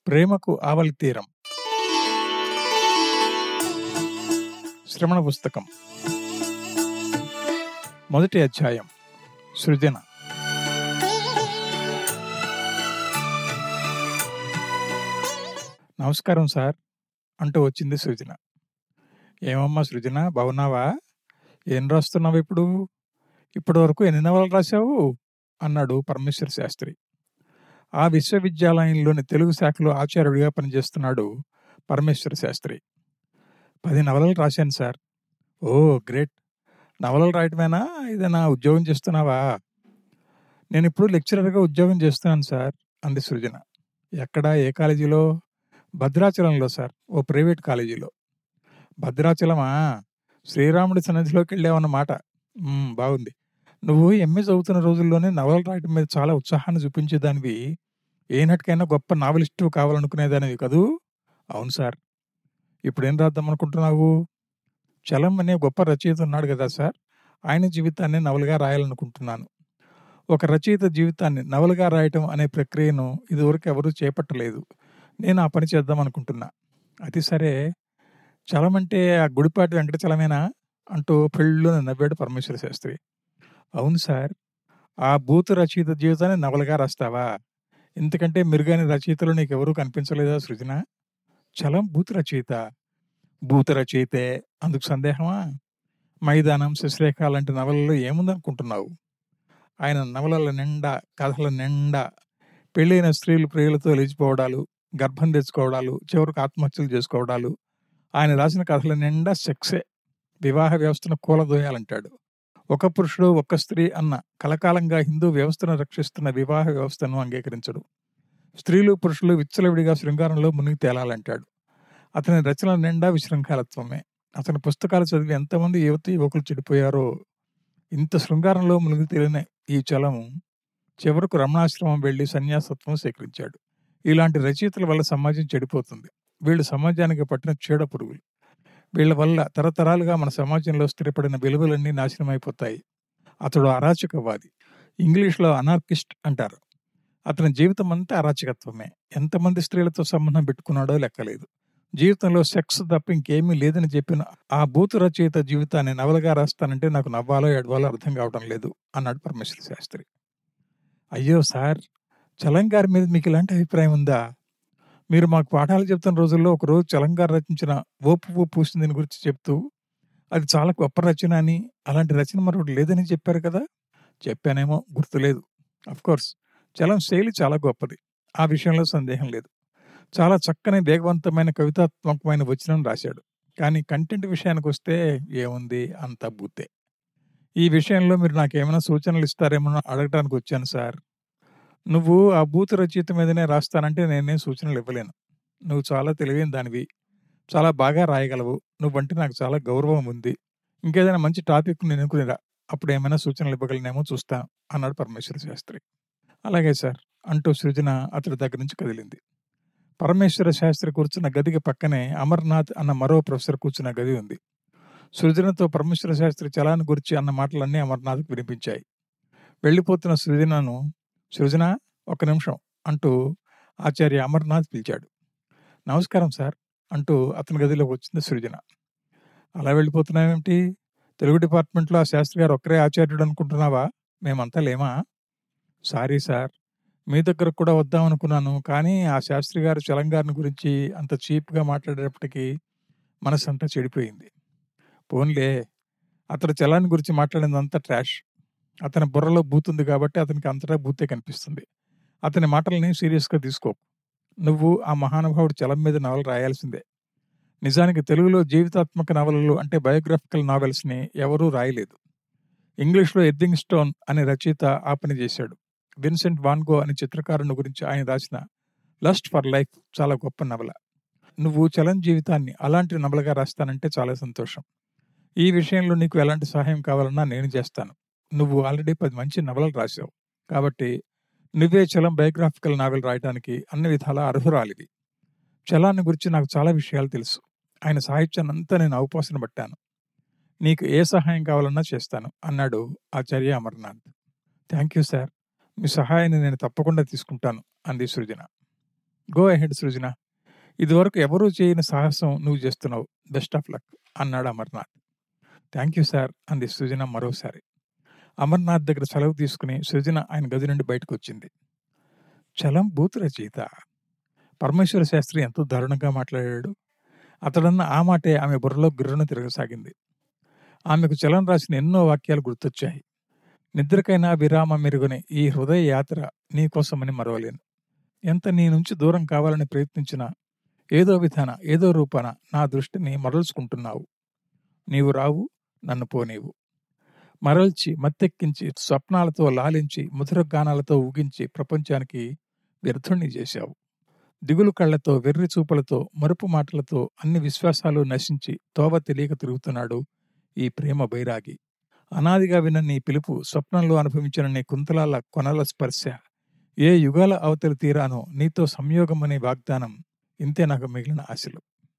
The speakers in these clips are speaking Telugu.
ప్రేమకు ఆవలి తీరం శ్రవణ పుస్తకం మొదటి అధ్యాయం సృజన నమస్కారం సార్ అంటూ వచ్చింది సృజన ఏమమ్మా సృజన బాగున్నావా ఏం రాస్తున్నావు ఇప్పుడు ఇప్పటి వరకు ఎన్ని నవలలు రాశావు అన్నాడు పరమేశ్వర శాస్త్రి ఆ విశ్వవిద్యాలయంలోని తెలుగు శాఖలో ఆచార్యుడిగా పనిచేస్తున్నాడు పరమేశ్వర శాస్త్రి పది నవలలు రాశాను సార్ ఓ గ్రేట్ నవలలు రాయటమేనా ఏదైనా ఉద్యోగం చేస్తున్నావా నేను ఇప్పుడు లెక్చరర్గా ఉద్యోగం చేస్తున్నాను సార్ అంది సృజన ఎక్కడ ఏ కాలేజీలో భద్రాచలంలో సార్ ఓ ప్రైవేట్ కాలేజీలో భద్రాచలమా శ్రీరాముడి సన్నిధిలోకి వెళ్ళావన్నమాట మ్మ్, బాగుంది నువ్వు ఎంఏ చదువుతున్న రోజుల్లోనే నవలలు రాయటం మీద చాలా ఉత్సాహాన్ని చూపించేదానివి ఏనాటికైనా గొప్ప నావలిస్టు కావాలనుకునేదానివి కదూ అవును సార్ ఇప్పుడేం రాద్దాం అనుకుంటున్నావు చలం అనే గొప్ప రచయిత ఉన్నాడు కదా సార్ ఆయన జీవితాన్ని నవలుగా రాయాలనుకుంటున్నాను ఒక రచయిత జీవితాన్ని నవలుగా రాయటం అనే ప్రక్రియను ఇదివరకు ఎవరూ చేపట్టలేదు నేను ఆ పని చేద్దాం అనుకుంటున్నా అది సరే చలం అంటే ఆ గుడిపాటి వెంకటచలమేనా అంటూ పెళ్ళున నవ్వాడు పరమేశ్వర శాస్త్రి అవును సార్ ఆ బూతు రచయిత జీవితాన్ని నవలగా రాస్తావా ఇంతకంటే మెరుగైన రచయితలు నీకెవరూ కనిపించలేదా సృజన చలం బూతు రచయిత బూతు రచయితే అందుకు సందేహమా మైదానం శశిరేఖ లాంటి నవలలో ఏముందనుకుంటున్నావు ఆయన నవలల నిండా కథల నిండా పెళ్ళైన స్త్రీలు ప్రియులతో లేచిపోవడాలు గర్భం తెచ్చుకోవడాలు చివరికి ఆత్మహత్యలు చేసుకోవడాలు ఆయన రాసిన కథల నిండా సెక్సే వివాహ వ్యవస్థను కూలదోయాలంటాడు ఒక పురుషుడు ఒక్క స్త్రీ అన్న కలకాలంగా హిందూ వ్యవస్థను రక్షిస్తున్న వివాహ వ్యవస్థను అంగీకరించడు స్త్రీలు పురుషులు విచ్చలవిడిగా శృంగారంలో మునిగి తేలాలంటాడు అతని రచనల నిండా విశృంఖాలత్వమే అతని పుస్తకాలు చదివి ఎంతమంది యువతి యువకులు చెడిపోయారో ఇంత శృంగారంలో మునిగి తేలిన ఈ చలము చివరకు రమణాశ్రమం వెళ్లి సన్యాసత్వం స్వీకరించాడు ఇలాంటి రచయితల వల్ల సమాజం చెడిపోతుంది వీళ్ళు సమాజానికి పట్టిన చీడ పురుగులు వీళ్ళ వల్ల తరతరాలుగా మన సమాజంలో స్థిరపడిన విలువలన్నీ నాశనం అయిపోతాయి అతడు అరాచకవాది ఇంగ్లీష్లో అనార్కిస్ట్ అంటారు అతని జీవితం అంతా అరాచకత్వమే ఎంతమంది స్త్రీలతో సంబంధం పెట్టుకున్నాడో లెక్కలేదు జీవితంలో సెక్స్ తప్ప ఇంకేమీ లేదని చెప్పిన ఆ బూతు రచయిత జీవితాన్ని నవలగా రాస్తానంటే నాకు నవ్వాలో ఏడవాలో అర్థం కావడం లేదు అన్నాడు పరమేశ్వర శాస్త్రి అయ్యో సార్ చలం గారి మీద మీకు ఇలాంటి అభిప్రాయం ఉందా మీరు మాకు పాఠాలు చెప్తున్న రోజుల్లో ఒక రోజు చలం గారు రచించిన ఓపు ఓ పూసిందని గురించి చెప్తూ అది చాలా గొప్ప రచన అని అలాంటి రచన మరొకటి లేదని చెప్పారు కదా చెప్పానేమో గుర్తులేదు కోర్స్ చలం శైలి చాలా గొప్పది ఆ విషయంలో సందేహం లేదు చాలా చక్కని వేగవంతమైన కవితాత్మకమైన వచనం రాశాడు కానీ కంటెంట్ విషయానికి వస్తే ఏముంది అంత బూతే ఈ విషయంలో మీరు నాకేమైనా సూచనలు ఇస్తారేమో అడగడానికి వచ్చాను సార్ నువ్వు ఆ బూత్ రచయిత మీదనే రాస్తానంటే నేనేం సూచనలు ఇవ్వలేను నువ్వు చాలా తెలివైన దానివి చాలా బాగా రాయగలవు నువ్వంటే నాకు చాలా గౌరవం ఉంది ఇంకేదైనా మంచి టాపిక్ నేను ఎన్నుకునిరా అప్పుడు ఏమైనా సూచనలు ఇవ్వగలనేమో చూస్తాను అన్నాడు పరమేశ్వర శాస్త్రి అలాగే సార్ అంటూ సృజన అతడి దగ్గర నుంచి కదిలింది పరమేశ్వర శాస్త్రి కూర్చున్న గదికి పక్కనే అమర్నాథ్ అన్న మరో ప్రొఫెసర్ కూర్చున్న గది ఉంది సృజనతో పరమేశ్వర శాస్త్రి చలాన్ని గురించి అన్న మాటలన్నీ అమర్నాథ్కి వినిపించాయి వెళ్ళిపోతున్న సృజనను సృజన ఒక్క నిమిషం అంటూ ఆచార్య అమర్నాథ్ పిలిచాడు నమస్కారం సార్ అంటూ అతని గదిలోకి వచ్చింది సృజన అలా వెళ్ళిపోతున్నావేమిటి తెలుగు డిపార్ట్మెంట్లో ఆ శాస్త్రి గారు ఒక్కరే ఆచార్యుడు అనుకుంటున్నావా మేమంతా లేమా సారీ సార్ మీ దగ్గర కూడా వద్దాం అనుకున్నాను కానీ ఆ శాస్త్రి గారు చలం గారిని గురించి అంత చీప్గా మాట్లాడేటప్పటికీ మనసు అంతా చెడిపోయింది పోన్లే అతడు చలాన్ని గురించి మాట్లాడిందంతా ట్రాష్ అతని బుర్రలో బూతుంది కాబట్టి అతనికి అంతటా బూతే కనిపిస్తుంది అతని మాటలని సీరియస్గా తీసుకో నువ్వు ఆ మహానుభావుడు చలం మీద నవల రాయాల్సిందే నిజానికి తెలుగులో జీవితాత్మక నవలలు అంటే బయోగ్రఫికల్ నావెల్స్ని ఎవరూ రాయలేదు ఇంగ్లీష్లో ఎద్దింగ్ స్టోన్ అనే రచయిత ఆ పని చేశాడు విన్సెంట్ వాన్గో అనే చిత్రకారుని గురించి ఆయన రాసిన లస్ట్ ఫర్ లైఫ్ చాలా గొప్ప నవల నువ్వు చలం జీవితాన్ని అలాంటి నవలగా రాస్తానంటే చాలా సంతోషం ఈ విషయంలో నీకు ఎలాంటి సహాయం కావాలన్నా నేను చేస్తాను నువ్వు ఆల్రెడీ పది మంచి నవలలు రాశావు కాబట్టి నువ్వే చలం బయోగ్రాఫికల్ నావెల్ రాయడానికి అన్ని విధాలా అర్హురాలివి చలాన్ని గురించి నాకు చాలా విషయాలు తెలుసు ఆయన సాహిత్యాన్ని అంతా నేను అవపోసన పట్టాను నీకు ఏ సహాయం కావాలన్నా చేస్తాను అన్నాడు Acharya Amarnath thank you sir మీ సహాయాన్ని నేను తప్పకుండా తీసుకుంటాను అంది సృజన గో అహెడ్ సృజన ఇదివరకు ఎవరూ చేయని సాహసం నువ్వు చేస్తున్నావు బెస్ట్ ఆఫ్ లక్ అన్నాడు అమర్నాథ్ థ్యాంక్ యూ సార్ అంది సృజన మరోసారి అమర్నాథ్ దగ్గర సెలవు తీసుకుని సృజన ఆయన గది నుండి బయటకు వచ్చింది చలం బూత్ రచయిత పరమేశ్వర శాస్త్రి ఎంతో దారుణంగా మాట్లాడాడు అతడన్న ఆ మాటే ఆమె బుర్రలో గిర్రను తిరగసాగింది ఆమెకు చలం రాసిన ఎన్నో వాక్యాలు గుర్తొచ్చాయి నిద్రకైనా విరామం మెరుగుని ఈ హృదయ యాత్ర నీకోసమని మరవలేను ఎంత నీ నుంచి దూరం కావాలని ప్రయత్నించినా ఏదో విధాన ఏదో రూపాన నా దృష్టిని మరల్చుకుంటున్నావు నీవు రావు నన్ను పోనీవు మరల్చి మత్తెక్కించి స్వప్నాలతో లాలించి మధుర గానాలతో ఊగించి ప్రపంచానికి వ్యర్థుణ్ణి చేశావు దిగులు కళ్లతో వెర్రి చూపులతో మరుపు మాటలతో అన్ని విశ్వాసాలు నశించి తోవ తెలియక తిరుగుతున్నాడు ఈ ప్రేమ బైరాగి అనాదిగా విన్న నీ పిలుపు స్వప్నంలో అనుభవించిన నీ కుంతలాల కొనల స్పర్శ ఏ యుగాల అవతలి తీరానో నీతో సంయోగమనే వాగ్దానం ఇంతే నాకు మిగిలిన ఆశలు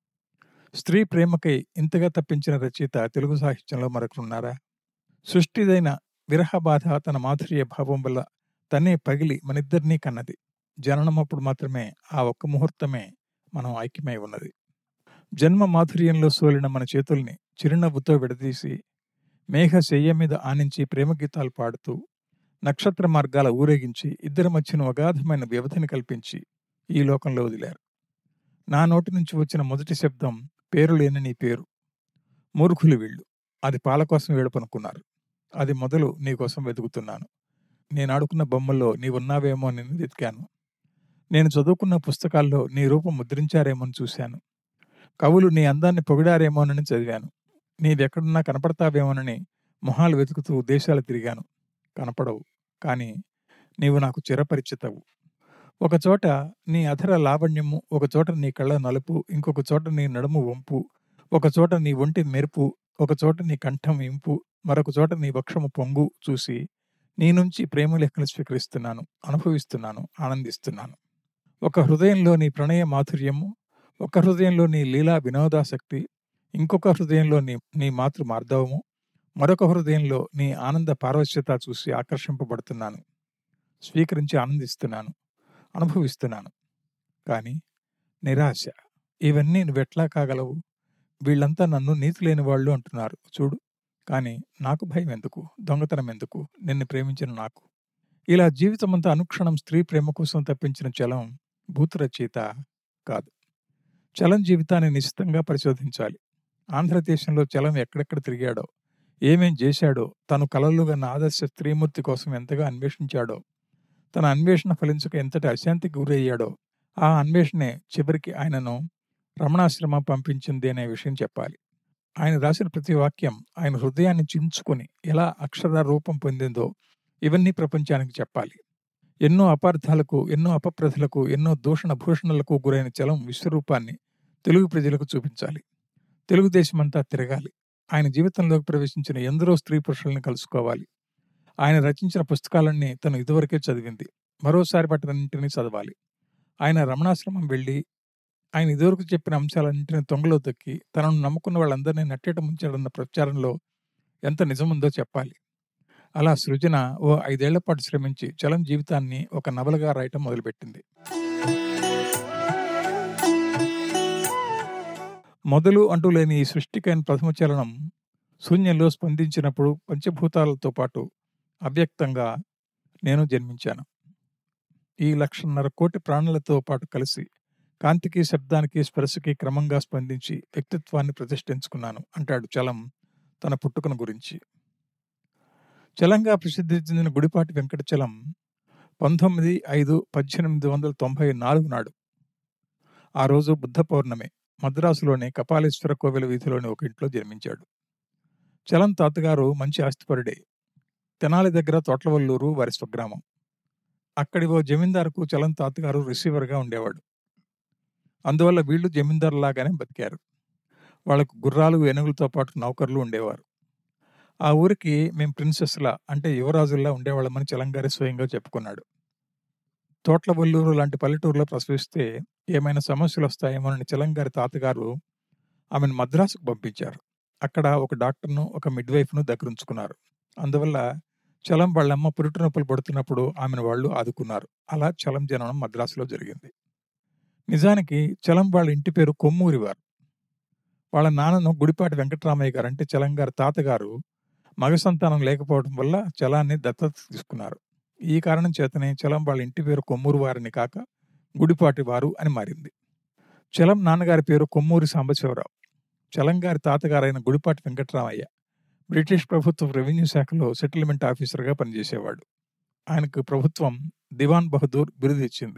స్త్రీ ప్రేమకై ఇంతగా తప్పించిన రచయిత తెలుగు సాహిత్యంలో మరొకరున్నారా సృష్టిదైన విరహ బాధ తన మాధుర్య భావం వల్ల తనే పగిలి మనిద్దరినీ కన్నది జననమప్పుడు మాత్రమే ఆ ఒక్క ముహూర్తమే మనం ఐక్యమై ఉన్నది జన్మ మాధుర్యంలో సోలిన మన చేతుల్ని చిరునవ్వుతో విడదీసి మేఘ శయ్య మీద ఆనించి ప్రేమ గీతాలు పాడుతూ నక్షత్ర మార్గాల ఊరేగించి ఇద్దరి మధ్యన అగాధమైన వ్యవధిని కల్పించి ఈ లోకంలో వదిలారు నా నోటి నుంచి వచ్చిన మొదటి శబ్దం పేరు లేని నీ పేరు మూర్ఖులు వీళ్ళు అది పాల కోసం ఏడుపనుకున్నారు అది మొదలు నీకోసం వెతుకుతున్నాను నేను ఆడుకున్న బొమ్మల్లో నీవున్నావేమో అని వెతికాను నేను చదువుకున్న పుస్తకాల్లో నీ రూపం ముద్రించారేమోని చూశాను కవులు నీ అందాన్ని పొగిడారేమోనని చదివాను నీవెక్కడున్నా కనపడతావేమోనని మొహాలు వెతుకుతూ దేశాలు తిరిగాను కనపడవు కానీ నీవు నాకు చిరపరిచితవు ఒకచోట నీ అధర లావణ్యము ఒకచోట నీ కళ్ళ నలుపు ఇంకొక చోట నీ నడుము వంపు ఒకచోట నీ ఒంటి మెరుపు ఒకచోట నీ కంఠం ఇంపు మరొక చోట నీ వక్షము పొంగు చూసి నీ నుంచి ప్రేమ లెక్కలు స్వీకరిస్తున్నాను అనుభవిస్తున్నాను ఆనందిస్తున్నాను ఒక హృదయంలో నీ ప్రణయ మాధుర్యము ఒక హృదయంలో నీ లీలా వినోదాసక్తి ఇంకొక హృదయంలో నీ నీ మాతృ మార్ధవము మరొక హృదయంలో నీ ఆనంద పారవశ్యత చూసి ఆకర్షింపబడుతున్నాను స్వీకరించి ఆనందిస్తున్నాను అనుభవిస్తున్నాను కానీ నిరాశ ఇవన్నీ నువ్వెట్లా కాగలవు వీళ్ళంతా నన్ను నీతి లేని వాళ్ళు అంటున్నారు చూడు కానీ నాకు భయం ఎందుకు దొంగతనం ఎందుకు నిన్ను ప్రేమించిన నాకు ఇలా జీవితమంతా అనుక్షణం స్త్రీ ప్రేమ కోసం తప్పించిన చలం భూత రచయిత కాదు చలం జీవితాన్ని నిశ్చితంగా పరిశోధించాలి ఆంధ్రదేశంలో చలం ఎక్కడెక్కడ తిరిగాడో ఏమేం చేశాడో తను కలలుగా ఆదర్శ స్త్రీమూర్తి కోసం ఎంతగా అన్వేషించాడో తన అన్వేషణ ఫలించక ఎంతటి అశాంతికి గురయ్యాడో ఆ అన్వేషణే చివరికి ఆయనను రమణాశ్రమం పంపించింది అనే విషయం చెప్పాలి ఆయన రాసిన ప్రతి వాక్యం ఆయన హృదయాన్ని చించుకొని ఎలా అక్షర రూపం పొందిందో ఇవన్నీ ప్రపంచానికి చెప్పాలి ఎన్నో అపార్థాలకు ఎన్నో అపప్రథలకు ఎన్నో దూషణ భూషణలకు గురైన చలం విశ్వరూపాన్ని తెలుగు ప్రజలకు చూపించాలి తెలుగుదేశమంతా తిరగాలి ఆయన జీవితంలోకి ప్రవేశించిన ఎందరో స్త్రీ పురుషుల్ని కలుసుకోవాలి ఆయన రచించిన పుస్తకాలన్నీ తను ఇదివరకే చదివింది మరోసారి వాటినన్నింటినీ చదవాలి ఆయన రమణాశ్రమం వెళ్ళి ఆయన ఇదివరకు చెప్పిన అంశాలన్నింటినీ తొంగలో తొక్కి తనను నమ్ముకున్న వాళ్ళందరినీ నట్టేట ముంచాడన్న ప్రచారంలో ఎంత నిజముందో చెప్పాలి అలా సృజన ఓ ఐదేళ్ల పాటు శ్రమించి చలం జీవితాన్ని ఒక నవలగా రాయటం మొదలుపెట్టింది మొదలు అంటూ లేని ఈ సృష్టికైన ప్రథమ చలనం శూన్యంలో స్పందించినప్పుడు పంచభూతాలతో పాటు అవ్యక్తంగా నేను జన్మించాను ఈ లక్షన్నర కోటి ప్రాణులతో పాటు కలిసి కాంతికి శబ్దానికి స్పర్శకి క్రమంగా స్పందించి వ్యక్తిత్వాన్ని ప్రతిష్ఠించుకున్నాను అంటాడు చలం తన పుట్టుకను గురించి చలంగా ప్రసిద్ధి చెందిన గుడిపాటి వెంకటచలం పంతొమ్మిది ఐదు పద్దెనిమిది వందల తొంభై నాలుగు నాడు ఆ రోజు బుద్ధ పౌర్ణమి మద్రాసులోని కపాలేశ్వర కోవెల వీధిలోని ఒక ఇంట్లో జన్మించాడు చలం తాతగారు మంచి ఆస్తిపరుడే తెనాలి దగ్గర తోట్లవల్లూరు వారి స్వగ్రామం అక్కడి ఓ జమీందారుకు చలం తాతగారు రిసీవర్గా ఉండేవాడు అందువల్ల వీళ్ళు జమీందారులాగానే బతికారు వాళ్ళకు గుర్రాలు ఏనుగులతో పాటు నౌకర్లు ఉండేవారు ఆ ఊరికి మేం ప్రిన్సెస్లా అంటే యువరాజుల్లా ఉండేవాళ్ళమని చలంగారి స్వయంగా చెప్పుకున్నాడు తోట్లవల్లూరు లాంటి పల్లెటూరులో ప్రసవిస్తే ఏమైనా సమస్యలు వస్తాయేమోనని చలంగారి తాతగారు ఆమెను మద్రాసుకు పంపించారు అక్కడ ఒక డాక్టర్ను ఒక మిడ్వైఫ్ను దగ్గరుంచుకున్నారు అందువల్ల చలం వాళ్ళమ్మ పురుటి నొప్పులు పడుతున్నప్పుడు ఆమెను వాళ్ళు ఆదుకున్నారు అలా చలం జననం మద్రాసులో జరిగింది నిజానికి చలం వాళ్ళ ఇంటి పేరు కొమ్మూరివారు వాళ్ళ నాన్నను గుడిపాటి వెంకటరామయ్య గారు అంటే చలం గారి తాతగారు మగ సంతానం లేకపోవడం వల్ల చలాన్ని దత్తత తీసుకున్నారు ఈ కారణం చేతనే చలం వాళ్ళ ఇంటి పేరు కొమ్మూరు వారిని కాక గుడిపాటి వారు అని మారింది చలం నాన్నగారి పేరు కొమ్మూరి సాంబశివరావు చలం గారి తాతగారైన గుడిపాటి వెంకటరామయ్య బ్రిటిష్ ప్రభుత్వ రెవెన్యూ శాఖలో సెటిల్మెంట్ ఆఫీసర్గా పనిచేసేవాడు ఆయనకు ప్రభుత్వం దివాన్ బహదూర్ బిరుదు ఇచ్చింది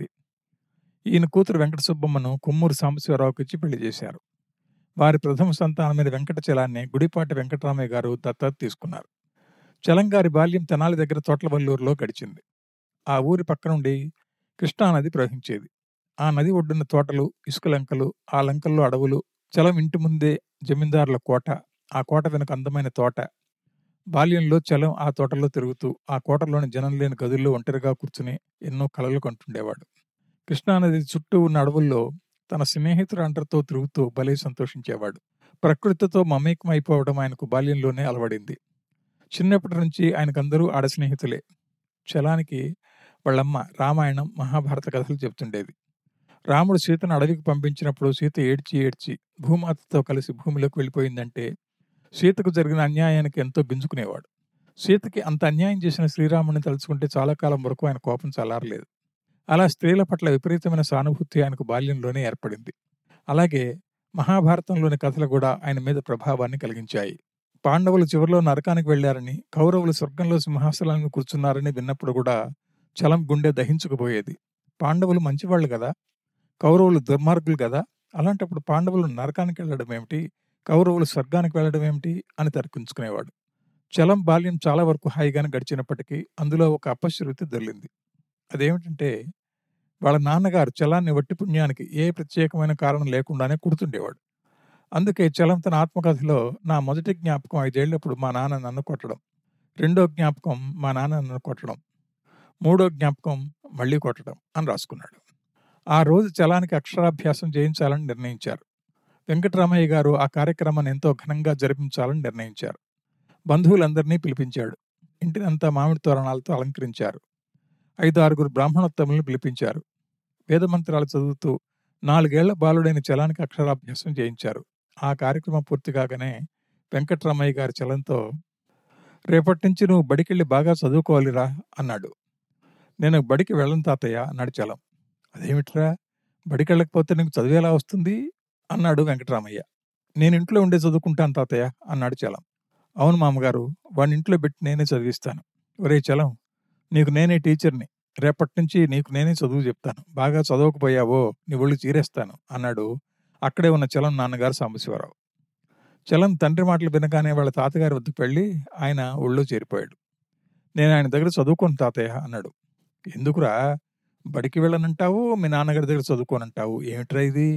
ఈయన కూతురు వెంకట సుబ్బమ్మను కొమ్మూరు సాంబశివరావుకి ఇచ్చి పెళ్లి చేశారు వారి ప్రథమ సంతానమైన వెంకట చలాన్ని గుడిపాటి వెంకటరామయ్య గారు దత్తత తీసుకున్నారు చలం గారి బాల్యం తెనాలి దగ్గర తోట్లవల్లూరులో గడిచింది ఆ ఊరి పక్క నుండి కృష్ణానది ప్రవహించేది ఆ నది ఒడ్డున తోటలు ఇసుక లంకలు ఆ లంకల్లో అడవులు చలం ఇంటి ముందే జమీందారుల కోట ఆ కోట వెనుక అందమైన తోట బాల్యంలో చలం ఆ తోటలో తిరుగుతూ ఆ కోటలోని జనం లేని గదుల్లో ఒంటరిగా కూర్చుని ఎన్నో కలలు కంటుండేవాడు కృష్ణానది చుట్టూ ఉన్న అడవుల్లో తన స్నేహితుడు అంటర్తో తిరుగుతూ భలే సంతోషించేవాడు ప్రకృతితో మమేకం అయిపోవడం ఆయనకు బాల్యంలోనే అలవడింది చిన్నప్పటి నుంచి ఆయనకందరూ ఆడ స్నేహితులే చలానికి వాళ్ళమ్మ రామాయణం మహాభారత కథలు చెప్తుండేది రాముడు సీతను అడవికి పంపించినప్పుడు సీత ఏడ్చి ఏడ్చి భూమాతతో కలిసి భూమిలోకి వెళ్ళిపోయిందంటే సీతకు జరిగిన అన్యాయానికి ఎంతో గింజుకునేవాడు సీతకి అంత అన్యాయం చేసిన శ్రీరాముడిని తలుచుకుంటే చాలా కాలం వరకు ఆయన కోపం చల్లారలేదు అలా స్త్రీల పట్ల విపరీతమైన సానుభూతి ఆయనకు బాల్యంలోనే ఏర్పడింది అలాగే మహాభారతంలోని కథలు కూడా ఆయన మీద ప్రభావాన్ని కలిగించాయి పాండవులు చివరిలో నరకానికి వెళ్లారని కౌరవులు స్వర్గంలో సింహాసనాలను కూర్చున్నారని విన్నప్పుడు కూడా చలం గుండె దహించుకుపోయేది పాండవులు మంచివాళ్ళు కదా కౌరవులు దుర్మార్గులు కదా అలాంటప్పుడు పాండవులు నరకానికి వెళ్ళడం ఏమిటి కౌరవులు స్వర్గానికి వెళ్ళడం ఏమిటి అని తర్కించుకునేవాడు చలం బాల్యం చాలా వరకు హాయిగానే గడిచినప్పటికీ అందులో ఒక అపశృతి దొర్లింది అదేమిటంటే వాళ్ళ నాన్నగారు చలాన్ని వట్టి పుణ్యానికి ఏ ప్రత్యేకమైన కారణం లేకుండానే కుడుతుండేవాడు అందుకే చలం తన ఆత్మకథలో నా మొదటి జ్ఞాపకం ఐదేళ్లప్పుడు మా నాన్న నన్ను కొట్టడం రెండో జ్ఞాపకం మా నాన్న నన్ను కొట్టడం మూడో జ్ఞాపకం మళ్ళీ కొట్టడం అని రాసుకున్నాడు ఆ రోజు చలానికి అక్షరాభ్యాసం చేయించాలని నిర్ణయించారు వెంకటరామయ్య గారు ఆ కార్యక్రమాన్ని ఎంతో ఘనంగా జరిపించాలని నిర్ణయించారు బంధువులందరినీ పిలిపించాడు ఇంటినంతా మామిడి తోరణాలతో అలంకరించారు ఐదు ఆరుగురు బ్రాహ్మణోత్తములను పిలిపించారు వేదమంత్రాలు చదువుతూ నాలుగేళ్ల బాలుడైన చలానికి అక్షరాభ్యాసం చేయించారు ఆ కార్యక్రమం పూర్తి కాగానే వెంకట్రామయ్య గారి చలంతో రేపటి నుంచి నువ్వు బడికెళ్ళి బాగా చదువుకోవాలిరా అన్నాడు నేను బడికి వెళ్ళను తాతయ్య అన్నాడు చలం అదేమిట్రా బడికి వెళ్ళకపోతే నీకు చదువు ఎలా వస్తుంది అన్నాడు వెంకటరామయ్య నేను ఇంట్లో ఉండే చదువుకుంటాను తాతయ్య అన్నాడు చలం అవును మామగారు వాడిని ఇంట్లో పెట్టి నేనే చదివిస్తాను ఒరే చలం నీకు నేనే టీచర్ని రేపటి నుంచి నీకు నేనే చదువు చెప్తాను బాగా చదవకపోయావో నీ ఒళ్ళు చీరేస్తాను అన్నాడు అక్కడే ఉన్న చలం నాన్నగారు సాంబశివరావు చలం తండ్రి మాటలు వినగానే వాళ్ళ తాతగారి వద్దకు వెళ్ళి ఆయన ఒళ్ళో చేరిపోయాడు నేను ఆయన దగ్గర చదువుకోను తాతయ్య అన్నాడు ఎందుకురా బడికి వెళ్ళనంటావు మీ నాన్నగారి దగ్గర చదువుకోనంటావు ఏమిట్రా ఇది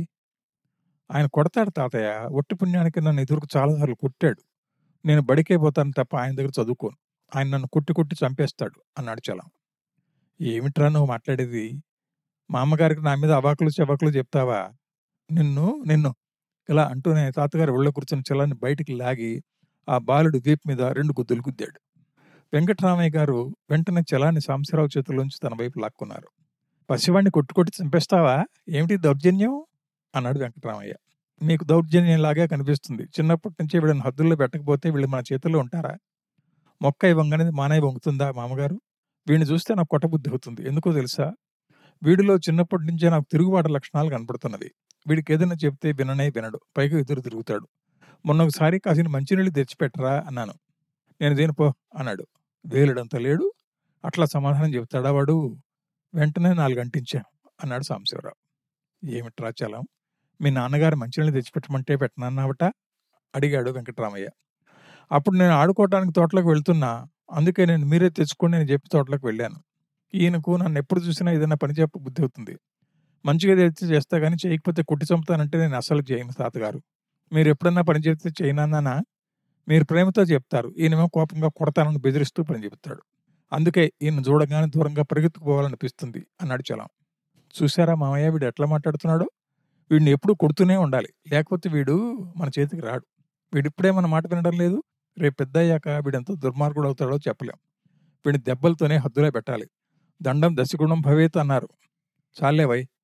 ఆయన కొడతాడు తాతయ్య ఒట్టి పుణ్యానికి నన్ను ఎదురుకు చాలాసార్లు కొట్టాడు నేను బడికే పోతాను తప్ప ఆయన దగ్గర చదువుకోను ఆయన నన్ను కుట్టి కుట్టి చంపేస్తాడు అన్నాడు చలం ఏమిట్రా నువ్వు మాట్లాడేది మా అమ్మగారికి నా మీద అవాకులు చెవాకులు చెప్తావా నిన్ను నిన్ను ఇలా అంటూనే తాతగారు ఒళ్ళో కూర్చున్న చలాన్ని బయటికి లాగి ఆ బాలుడు వీపు మీద రెండు గుద్దులు గుద్దాడు వెంకటరామయ్య గారు వెంటనే చలాన్ని సాంబశివరావు చేతుల్లోంచి తన వైపు లాక్కున్నారు పసివాడిని కొట్టు కొట్టి చంపేస్తావా ఏమిటి దౌర్జన్యం అన్నాడు వెంకటరామయ్య మీకు దౌర్జన్యంలాగే కనిపిస్తుంది చిన్నప్పటి నుంచి వీళ్ళని హద్దుల్లో పెట్టకపోతే వీళ్ళు మన చేతుల్లో ఉంటారా మొక్క ఇవ్వంగానే మానయ్య వంగుతుందా మామగారు వీడిని చూస్తే నాకు కొట్టబుద్ధి అవుతుంది ఎందుకో తెలుసా వీడిలో చిన్నప్పటి నుంచే నాకు తిరుగుబాటు లక్షణాలు కనపడుతున్నది వీడికి ఏదైనా చెప్తే విననే వినడు పైగా ఎదురు తిరుగుతాడు మొన్న ఒకసారి కాసిన మంచినీళ్ళు తెచ్చిపెట్టరా అన్నాను నేను దేని పో అన్నాడు వేలుడంత లేడు అట్లా సమాధానం చెబుతాడా వాడు వెంటనే నాలుగు అంటించాను అన్నాడు సాంబశివరావు ఏమిట్రా చలం మీ నాన్నగారు మంచినీళ్ళు తెచ్చిపెట్టమంటే పెట్టనన్నావట అడిగాడు వెంకటరామయ్య అప్పుడు నేను ఆడుకోవడానికి తోటలోకి వెళ్తున్నా అందుకే నేను మీరే తెచ్చుకొని నేను చెప్పి తోటలోకి వెళ్ళాను ఈయనకు నన్ను ఎప్పుడు చూసినా ఏదైనా పని చెప్ప బుద్ధి అవుతుంది మంచిగా తెచ్చి చేస్తా కానీ చేయకపోతే కుట్టి చంపుతానంటే నేను అసలు చేయను తాతగారు మీరు ఎప్పుడన్నా పని చెప్తే చేయనన్నానా మీరు ప్రేమతో చెప్తారు ఈయనేమో కోపంగా కొడతానని బెదిరిస్తూ పని చెబుతాడు అందుకే ఈయన చూడగానే దూరంగా పరిగెత్తుకుపోవాలనిపిస్తుంది అన్నాడు చలం చూసారా మామయ్య వీడు ఎట్లా మాట్లాడుతున్నాడు వీడిని ఎప్పుడు కొడుతూనే ఉండాలి లేకపోతే వీడు మన చేతికి రాడు వీడిప్పుడే మన మాట వినడం లేదు రేపు పెద్ద అయ్యాక వీడెంత దుర్మార్గుడు అవుతాడో చెప్పలేం వీడిని దెబ్బలతోనే హద్దులో పెట్టాలి దండం దశగుణం భవేత్ అన్నారు చాలే వై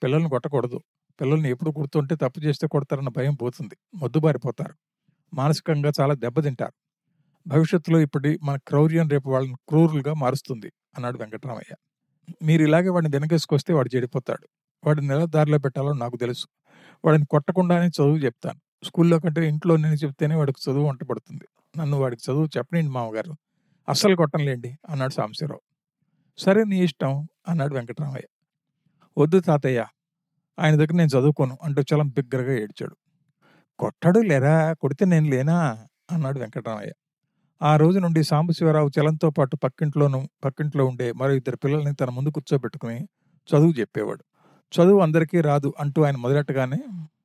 పిల్లల్ని కొట్టకూడదు పిల్లల్ని ఎప్పుడు కొడుతుంటే తప్పు చేస్తే కొడతారన్న భయం పోతుంది మొద్దుబారిపోతారు మానసికంగా చాలా దెబ్బతింటారు భవిష్యత్తులో ఇప్పటి మన క్రౌర్యం రేపు వాళ్ళని క్రూరులుగా మారుస్తుంది అన్నాడు వెంకటరామయ్య మీరు ఇలాగే వాడిని వెనకేసుకొస్తే వాడు చెడిపోతాడు వాడిని ఎలా దారిలో పెట్టాలో నాకు తెలుసు వాడిని కొట్టకుండానే చదువు చెప్తాను స్కూల్లో కంటే ఇంట్లో నేను చెప్తేనే వాడికి చదువు వంట పడుతుంది నన్ను వాడికి చదువు చెప్పనండి మామగారు అస్సలు కొట్టంలేండి అన్నాడు సాంబశివరావు సరే నీ ఇష్టం అన్నాడు వెంకటరామయ్య వద్దు తాతయ్య ఆయన దగ్గర నేను చదువుకోను అంటూ చలం బిగ్గరగా ఏడ్చాడు కొట్టాడు లేరా కొడితే నేను లేనా అన్నాడు వెంకటరామయ్య ఆ రోజు నుండి సాంబశివరావు చలంతో పాటు పక్కింట్లోనూ పక్కింట్లో ఉండే మరో ఇద్దరు పిల్లల్ని తన ముందు కూర్చోబెట్టుకుని చదువు చెప్పేవాడు చదువు అందరికీ రాదు అంటూ ఆయన మొదలెట్టగానే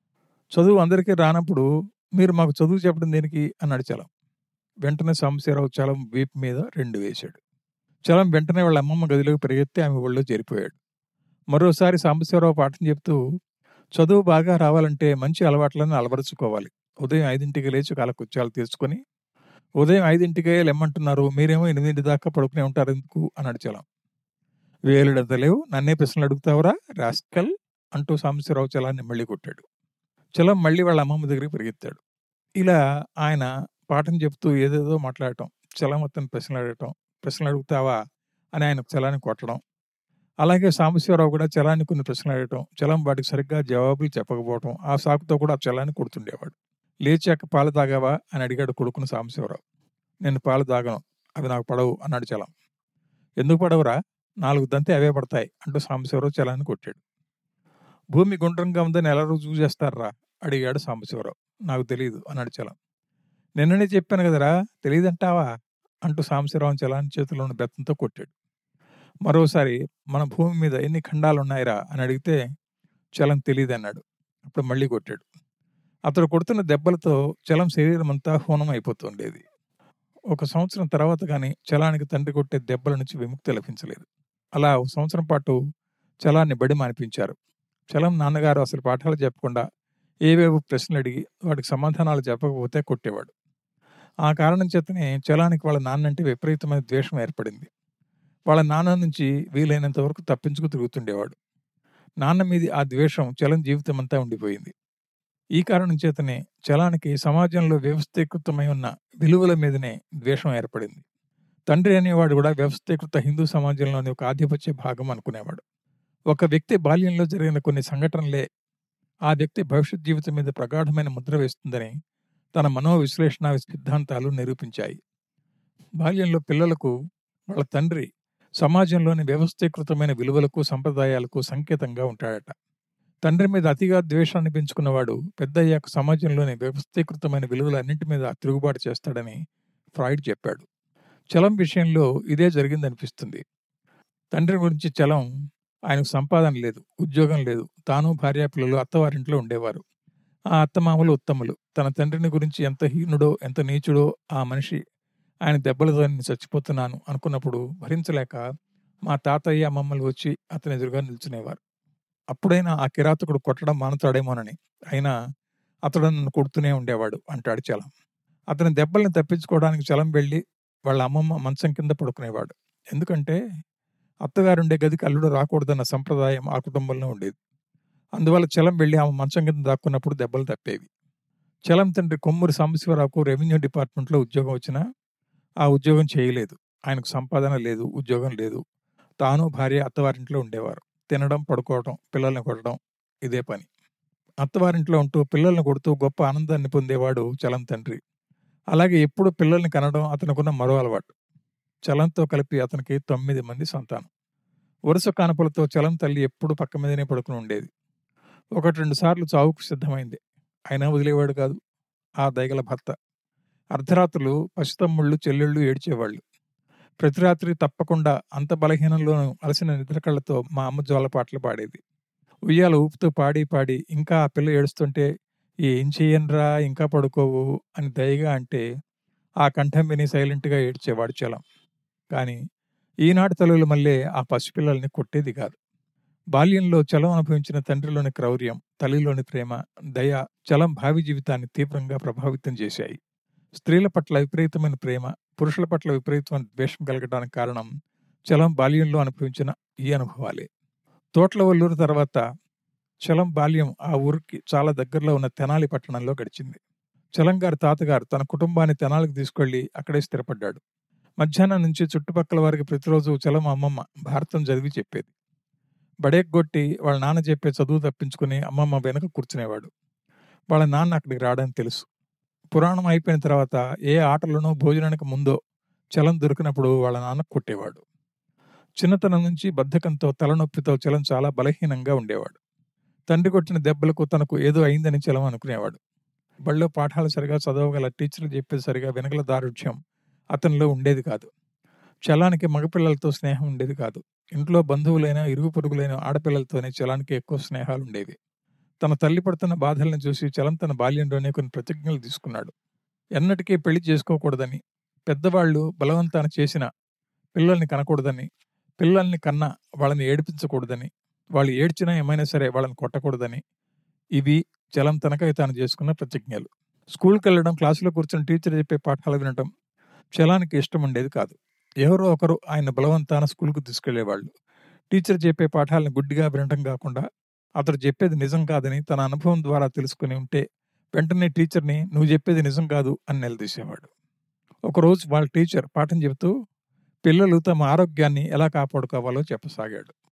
చదువు అందరికీ రానప్పుడు మీరు మాకు చదువు చెప్పడం దేనికి అన్నాడు చలం వెంటనే సాంబశివరావు చలం వీపు మీద రెండు వేశాడు చలం వెంటనే వాళ్ళ అమ్మమ్మ గదిలోకి పరిగెత్తి ఆమె ఒళ్ళో చేరిపోయాడు మరోసారి సాంబశివరావు పాఠం చెప్తూ చదువు బాగా రావాలంటే మంచి అలవాట్లను అలవరుచుకోవాలి ఉదయం ఐదింటికి లేచి కాలకృత్యాలు తీర్చుకొని ఉదయం ఐదింటికే లెమ్మంటున్నారు మీరేమో ఎనిమిదింటి దాకా పడుకునే ఉంటారు ఎందుకు అన్నాడు చలం వేలుడంత లేవు నన్నే ప్రశ్నలు అడుగుతావురా రాస్కల్ అంటూ సాంబశివరావు చలాన్ని మళ్ళీ కొట్టాడు చలం మళ్ళీ వాళ్ళ అమ్మమ్మ దగ్గరికి పరిగెత్తాడు ఇలా ఆయన పాఠం చెప్తూ ఏదేదో మాట్లాడటం చలం అతను ప్రశ్నలు అడగటం ప్రశ్నలు అడుగుతావా అని ఆయన చలాన్ని కొట్టడం అలాగే సాంబశివరావు కూడా చలాన్ని కొన్ని ప్రశ్నలు అడగటం చలం వాటికి సరిగ్గా జవాబులు చెప్పకపోవటం ఆ సాకుతో కూడా ఆ చలాన్ని కొడుతుండేవాడు లేచాక పాలు తాగావా అని అడిగాడు కొడుకును సాంబశివరావు నేను పాలు తాగను అవి నాకు పడవు అన్నాడు చలం ఎందుకు పడవురా నాలుగు దంతే అవే పడతాయి అంటూ సాంబశివరావు చలాన్ని కొట్టాడు భూమి గుండ్రంగా ఉందని ఎలా రుజువు చేస్తారా అడిగాడు సాంబశివరావు నాకు తెలియదు అన్నాడు చలం నిన్ననే చెప్పాను కదరా తెలియదంటావా అంటూ సాంబశివరావు చలాన్ని చేతిలో ఉన్న బెత్తంతో కొట్టాడు మరోసారి మన భూమి మీద ఎన్ని ఖండాలు ఉన్నాయిరా అని అడిగితే చలం తెలియదు అన్నాడు అప్పుడు మళ్ళీ కొట్టాడు అతడు కొడుతున్న దెబ్బలతో చలం శరీరం అంతా హూనం అయిపోతుండేది ఒక సంవత్సరం తర్వాత కానీ చలానికి తండ్రి కొట్టే దెబ్బల నుంచి విముక్తి లభించలేదు అలా ఒక సంవత్సరం పాటు చలాన్ని బడి మానిపించారు చలం నాన్నగారు అసలు పాఠాలు చెప్పకుండా ఏవేవో ప్రశ్నలు అడిగి వాటికి సమాధానాలు చెప్పకపోతే కొట్టేవాడు ఆ కారణం చేతనే చలానికి వాళ్ళ నాన్నంటే విపరీతమైన ద్వేషం ఏర్పడింది వాళ్ళ నాన్న నుంచి వీలైనంత వరకు తప్పించుకు తిరుగుతుండేవాడు నాన్న మీది ఆ ద్వేషం చలం జీవితం అంతా ఉండిపోయింది ఈ కారణం చేతనే చలానికి సమాజంలో వ్యవస్థీకృతమై ఉన్న విలువల మీదనే ద్వేషం ఏర్పడింది తండ్రి అనేవాడు కూడా వ్యవస్థీకృత హిందూ సమాజంలోని ఒక ఆధిపత్య భాగం అనుకునేవాడు ఒక వ్యక్తి బాల్యంలో జరిగిన కొన్ని సంఘటనలే ఆ వ్యక్తి భవిష్యత్ జీవితం మీద ప్రగాఢమైన ముద్ర వేస్తుందని తన మనోవిశ్లేషణ సిద్ధాంతాలు నిరూపించాయి బాల్యంలో పిల్లలకు వాళ్ళ తండ్రి సమాజంలోని వ్యవస్థీకృతమైన విలువలకు సంప్రదాయాలకు సంకేతంగా ఉంటాడట తండ్రి మీద అతిగా ద్వేషాన్ని పెంచుకున్నవాడు పెద్దయ్యాక సమాజంలోని వ్యవస్థీకృతమైన విలువలన్నింటి మీద తిరుగుబాటు చేస్తాడని ఫ్రాయిడ్ చెప్పాడు చలం విషయంలో ఇదే జరిగిందనిపిస్తుంది తండ్రి గురించి చలం ఆయనకు సంపాదన లేదు ఉద్యోగం లేదు తాను భార్యా పిల్లలు అత్తవారింట్లో ఉండేవారు ఆ అత్తమామలు ఉత్తములు తన తండ్రిని గురించి ఎంత హీనుడో ఎంత నీచుడో ఆ మనిషి ఆయన దెబ్బలతో నేను చచ్చిపోతున్నాను అనుకున్నప్పుడు భరించలేక మా తాతయ్య అమ్మమ్మలు వచ్చి అతని ఎదురుగా నిల్చునేవారు అప్పుడైనా ఆ కిరాతకుడు కొట్టడం మానుతాడేమోనని అయినా అతడు నన్ను కొడుతూనే ఉండేవాడు అంటాడు చలం అతని దెబ్బల్ని తప్పించుకోవడానికి చలం వెళ్ళి వాళ్ళ అమ్మమ్మ మంచం కింద పడుకునేవాడు ఎందుకంటే అత్తగారుండే గదికి అల్లుడు రాకూడదన్న సంప్రదాయం ఆ కుటుంబంలో ఉండేది అందువల్ల చలం వెళ్ళి ఆమె మంచం కింద దాక్కున్నప్పుడు దెబ్బలు తప్పేవి చలం తండ్రి కొమ్మూరి సాంబశివరావుకు రెవెన్యూ డిపార్ట్మెంట్లో ఉద్యోగం వచ్చినా ఆ ఉద్యోగం చేయలేదు ఆయనకు సంపాదన లేదు ఉద్యోగం లేదు తాను భార్య అత్తవారింట్లో ఉండేవారు తినడం పడుకోవడం పిల్లల్ని కొట్టడం ఇదే పని అత్తవారింట్లో ఉంటూ పిల్లల్ని కొడుతూ గొప్ప ఆనందాన్ని పొందేవాడు చలం తండ్రి అలాగే ఎప్పుడు పిల్లల్ని కనడం అతనుకున్న మరో అలవాటు చలంతో కలిపి అతనికి తొమ్మిది మంది సంతానం వరుస కానుపులతో చలం తల్లి ఎప్పుడు పక్క మీదనే పడుకుని ఉండేది ఒకటి రెండు సార్లు చావుకు సిద్ధమైంది అయినా వదిలేవాడు కాదు ఆ దయగల భర్త అర్ధరాత్రులు పసితమ్ముళ్ళు చెల్లెళ్ళు ఏడ్చేవాళ్ళు ప్రతి రాత్రి తప్పకుండా అంత బలహీనంలోనూ అలసిన నిద్రకళ్ళతో మా అమ్మ జోలపాటలు పాడేది ఉయ్యాల ఊపుతూ పాడి పాడి ఇంకా ఆ పిల్ల ఏడుస్తుంటే ఏం చెయ్యనురా ఇంకా పడుకోవు అని దయగా అంటే ఆ కంఠం విని సైలెంట్గా ఏడ్చేవాడు చలం కానీ ఈనాటి తల్లుల మళ్ళీ ఆ పసిపిల్లల్ని కొట్టేది కాదు బాల్యంలో చలం అనుభవించిన తండ్రిలోని క్రౌర్యం తల్లిలోని ప్రేమ దయ చలం భావి జీవితాన్ని తీవ్రంగా ప్రభావితం చేశాయి స్త్రీల పట్ల విపరీతమైన ప్రేమ పురుషుల పట్ల విపరీతమైన ద్వేషం కలగడానికి కారణం చలం బాల్యంలో అనుభవించిన ఈ అనుభవాలే తోట్ల వల్లూరు తర్వాత చలం బాల్యం ఆ ఊరికి చాలా దగ్గరలో ఉన్న తెనాలి పట్టణంలో గడిచింది చలం గారి తాతగారు తన కుటుంబాన్ని తెనాలికి తీసుకెళ్లి అక్కడే స్థిరపడ్డాడు మధ్యాహ్నం నుంచి చుట్టుపక్కల వారికి ప్రతిరోజు చలం అమ్మమ్మ భారతం చదివి చెప్పేది బడేగ్గొట్టి వాళ్ళ నాన్న చెప్పే చదువు తప్పించుకుని అమ్మమ్మ వెనక కూర్చునేవాడు వాళ్ళ నాన్న అక్కడికి రావడానికి తెలుసు పురాణం అయిపోయిన తర్వాత ఏ ఆటలోనో భోజనానికి ముందో చలం దొరికినప్పుడు వాళ్ళ నాన్న కొట్టేవాడు చిన్నతనం నుంచి బద్ధకంతో తలనొప్పితో చలం చాలా బలహీనంగా ఉండేవాడు తండ్రి కొట్టిన దెబ్బలకు తనకు ఏదో అయిందని చలం అనుకునేవాడు బళ్ళో పాఠాలు సరిగా చదవగల టీచర్లు చెప్పేది సరిగా వెనకల దారుఢ్యం అతనిలో ఉండేది కాదు చలానికి మగపిల్లలతో స్నేహం ఉండేది కాదు ఇంట్లో బంధువులైన ఇరుగు పొరుగులైన ఆడపిల్లలతోనే చలానికి ఎక్కువ స్నేహాలు ఉండేవి తన తల్లి పడుతున్న బాధలను చూసి చలం తన బాల్యంలోనే కొన్ని ప్రతిజ్ఞలు తీసుకున్నాడు ఎన్నటికీ పెళ్లి చేసుకోకూడదని పెద్దవాళ్ళు బలవంతాన చేసిన పిల్లల్ని కనకూడదని పిల్లల్ని కన్నా వాళ్ళని ఏడిపించకూడదని వాళ్ళు ఏడ్చినా ఏమైనా సరే వాళ్ళని కొట్టకూడదని ఇవి చలం తనకై తాను చేసుకున్న ప్రతిజ్ఞలు స్కూల్కి వెళ్ళడం క్లాసులో కూర్చొని టీచర్ చెప్పే పాఠాలు వినటం చలానికి ఇష్టం ఉండేది కాదు ఎవరో ఒకరు ఆయన బలవంతాన స్కూల్కు తీసుకెళ్లేవాళ్ళు టీచర్ చెప్పే పాఠాలను గుడ్డిగా వినటం కాకుండా అతడు చెప్పేది నిజం కాదని తన అనుభవం ద్వారా తెలుసుకుని ఉంటే వెంటనే టీచర్ని నువ్వు చెప్పేది నిజం కాదు అని నిలదీసేవాడు ఒకరోజు వాళ్ళ టీచర్ పాఠం చెబుతూ పిల్లలు తమ ఆరోగ్యాన్ని ఎలా కాపాడుకోవాలో చెప్పసాగాడు